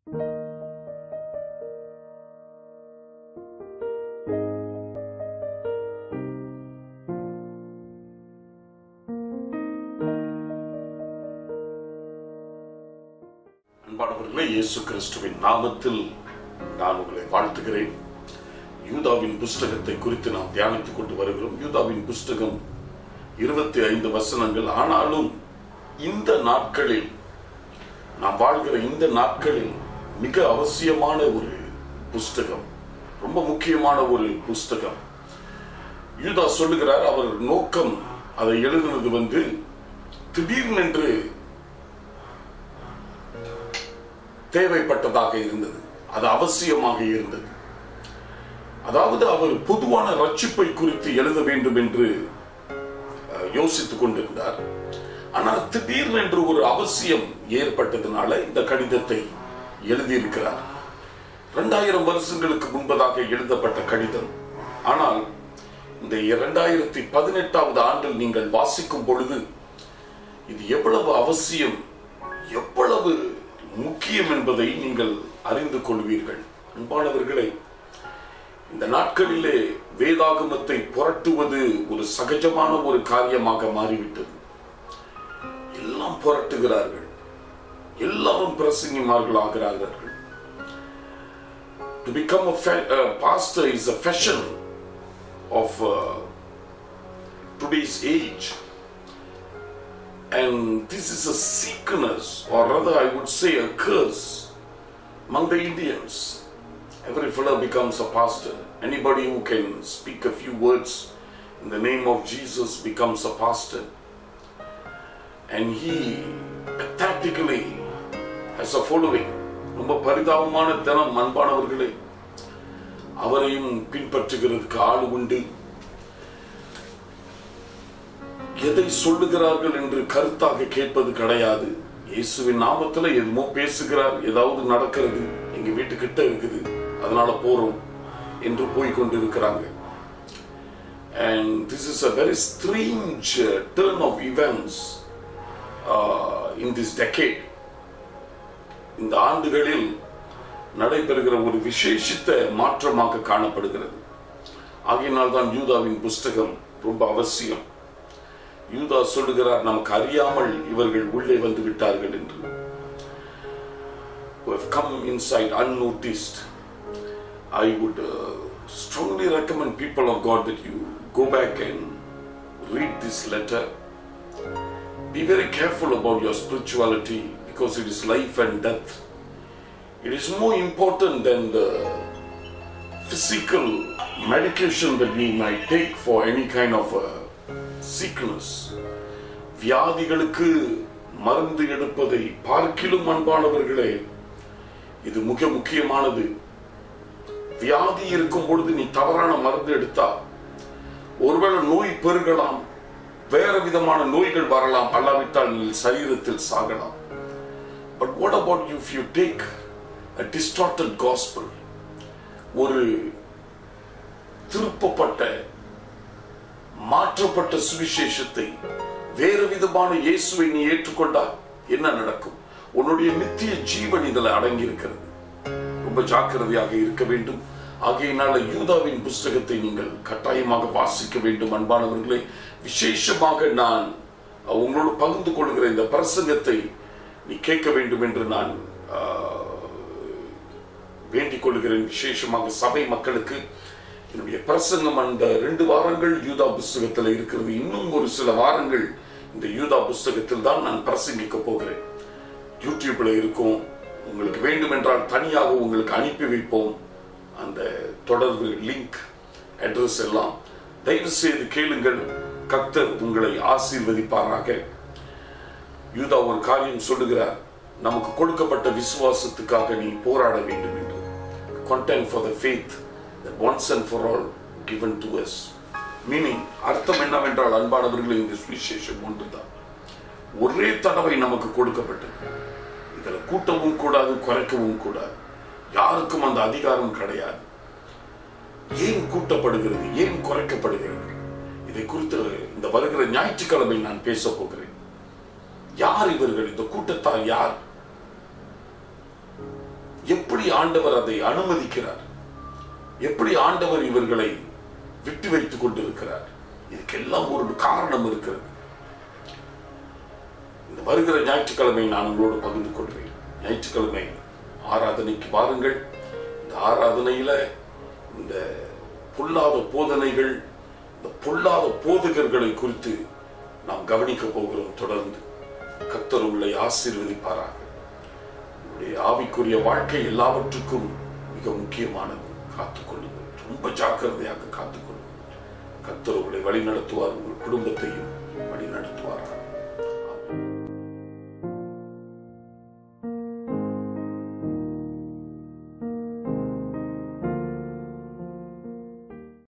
அன்பானவர்களே இயேசு கிறிஸ்துவின் நாமத்தில் நான் உங்களை வாழ்த்துகிறேன் யூதாவின் புஸ்தகத்தை குறித்து நாம் தியானித்துக் கொண்டு வருகிறோம் யூதாவின் புஸ்தகம் இருபத்தி ஐந்து வசனங்கள் ஆனாலும் இந்த நாட்களில் நாம் வாழ்கிற இந்த நாட்களில் மிக அவசியமான ஒரு புஸ்தகம் ரொம்ப முக்கியமான ஒரு புஸ்தகம் யூதா சொல்லுகிறார் அவர் நோக்கம் அதை எழுதுனது வந்து திடீர்னென்று தேவைப்பட்டதாக இருந்தது அது அவசியமாக இருந்தது அதாவது அவர் பொதுவான ரட்சிப்பை குறித்து எழுத வேண்டும் என்று அஹ், யோசித்துக் கொண்டிருந்தார் ஆனால் திடீர்னென்று ஒரு அவசியம் ஏற்பட்டதுனால இந்த கடிதத்தை எழுதியிருக்கிறார் இரண்டாயிரம் வருஷங்களுக்கு முன்பதாக எழுதப்பட்ட கடிதம் ஆனால் இந்த இரண்டாயிரத்தி பதினெட்டாவது ஆண்டில் நீங்கள் வாசிக்கும் பொழுது இது எவ்வளவு அவசியம் எவ்வளவு முக்கியம் என்பதை நீங்கள் அறிந்து கொள்வீர்கள் அன்பானவர்களே இந்த நாட்களிலே வேதாகமத்தை புரட்டுவது ஒரு சகஜமான ஒரு காரியமாக மாறிவிட்டது எல்லாம் புரட்டுகிறார்கள் எல்லாரும் பிரசங்கிமார்கள் ஆகிறார்கள் To become a fa- uh, pastor is a fashion of uh, today's age. And this is a sickness, or rather, I would say a curse among the Indians. Every fellow becomes a pastor. Anybody who can speak a few words in the name of Jesus becomes a pastor. And he pathetically has a following. ரொம்ப பரிதாபமான தினம் அன்பானவர்களே அவரையும் பின்பற்றுகிறதுக்கு ஆள் உண்டு எதை சொல்லுகிறார்கள் என்று கருத்தாக கேட்பது கிடையாது இயேசுவின் நாமத்துல எதுமோ பேசுகிறார் ஏதாவது நடக்கிறது எங்க வீட்டுக்கிட்ட இருக்குது அதனால போறோம் என்று போய் கொண்டிருக்கிறாங்க and this is a very strange uh, turn of events uh, in this decade இந்த ஆண்டுகளில் நடைபெறுகிற ஒரு விசேஷித்த மாற்றமாக காணப்படுகிறது ஆகையினால் தான் யூதாவின் புஸ்தகம் ரொம்ப அவசியம் யூதா சொல்லுகிறார் நமக்கு அறியாமல் இவர்கள் உள்ளே வந்து விட்டார்கள் என்று who have come inside unnoticed I would uh, strongly recommend people of God that you go back and read this letter be very careful about your spirituality because it is life and death it is more important than the physical medication that we might take for any kind of uh, sickness வியாதிகளுக்கு மருந்து எடுப்பதை பார்க்கிலும் அன்பானவர்களே இது மிக முக்கியமானது வியாதி இருக்கும் பொழுது நீ தவறான மருந்து எடுத்தா ஒருவேளை நோய் பெருகலாம் வேற விதமான நோய்கள் வரலாம் அல்லாவிட்டால் நீ சரீரத்தில் சாகலாம் but what about you you take a distorted gospel ஒரு திருப்பப்பட்ட மாற்றப்பட்ட சுவிசேஷத்தை வேறு விதமான இயேசுவை நீ ஏற்றுக்கொண்டா என்ன நடக்கும் உன்னுடைய நித்திய ஜீவன் இதில் அடங்கி இருக்கிறது ரொம்ப ஜாக்கிரதையாக இருக்க வேண்டும் ஆகையினால யூதாவின் புஸ்தகத்தை நீங்கள் கட்டாயமாக வாசிக்க வேண்டும் அன்பானவர்களே விசேஷமாக நான் உங்களோடு பகிர்ந்து கொள்கிற இந்த பிரசங்கத்தை நீ கேட்க வேண்டும் என்று நான் ஆஹ், வேண்டிக் கொள்கிறேன் விசேஷமாக சபை மக்களுக்கு என்னுடைய பிரசங்கம் அந்த ரெண்டு வாரங்கள் யூதா புஸ்தகத்தில் இருக்கிறது இன்னும் ஒரு சில வாரங்கள் இந்த யூதா புஸ்தகத்தில் தான் நான் பிரசங்கிக்க போகிறேன் யூடியூப்ல இருக்கும் உங்களுக்கு வேண்டும் என்றால் தனியாக உங்களுக்கு அனுப்பி வைப்போம் அந்த தொடர்பு லிங்க் அட்ரஸ் எல்லாம் தயவு செய்து கேளுங்கள் கர்த்தர் உங்களை ஆசீர்வதிப்பாராக யூதா ஒரு காரியம் சொல்லுகிறார் நமக்கு கொடுக்கப்பட்ட விசுவாசத்துக்காக நீ போராட வேண்டும் என்று content for the faith that once and for all given to us meaning அர்த்தம் என்னவென்றால் அன்பானவர்களே இந்த சுவிசேஷம் ஒன்றுதான் ஒரே தடவை நமக்கு கொடுக்கப்பட்டது இதுல கூட்டவும் கூடாது குறைக்கவும் கூடாது யாருக்கும் அந்த அதிகாரம் கிடையாது ஏன் கூட்டப்படுகிறது ஏன் குறைக்கப்படுகிறது இதை குறித்து இந்த வருகிற ஞாயிற்றுக்கிழமை நான் பேச போகிறேன் யார் இவர்கள் இந்த கூட்டத்தார் யார் எப்படி ஆண்டவர் அதை அனுமதிக்கிறார் எப்படி ஆண்டவர் இவர்களை விட்டு வைத்துக் கொண்டிருக்கிறார் இதுக்கெல்லாம் ஒரு காரணம் இருக்கிறது இந்த வருகிற ஞாயிற்றுக்கிழமை நான் உங்களோடு பகிர்ந்து கொள்வேன் ஞாயிற்றுக்கிழமை ஆராதனைக்கு வாருங்கள் இந்த ஆராதனையில இந்த பொல்லாத போதனைகள் இந்த பொல்லாத போதகர்களை குறித்து நாம் கவனிக்க போகிறோம் தொடர்ந்து கத்தர் உங்களை ஆசீர்வதிப்பாராக உங்களுடைய ஆவிக்குரிய வாழ்க்கை எல்லாவற்றுக்கும் மிக முக்கியமானது காத்துக்கொள்ளுங்கள் ரொம்ப ஜாக்கிரதையாக காத்துக்கொள்ளுங்கள் கத்தர் உங்களை வழி நடத்துவார் உங்கள் குடும்பத்தையும் வழி நடத்துவார்கள்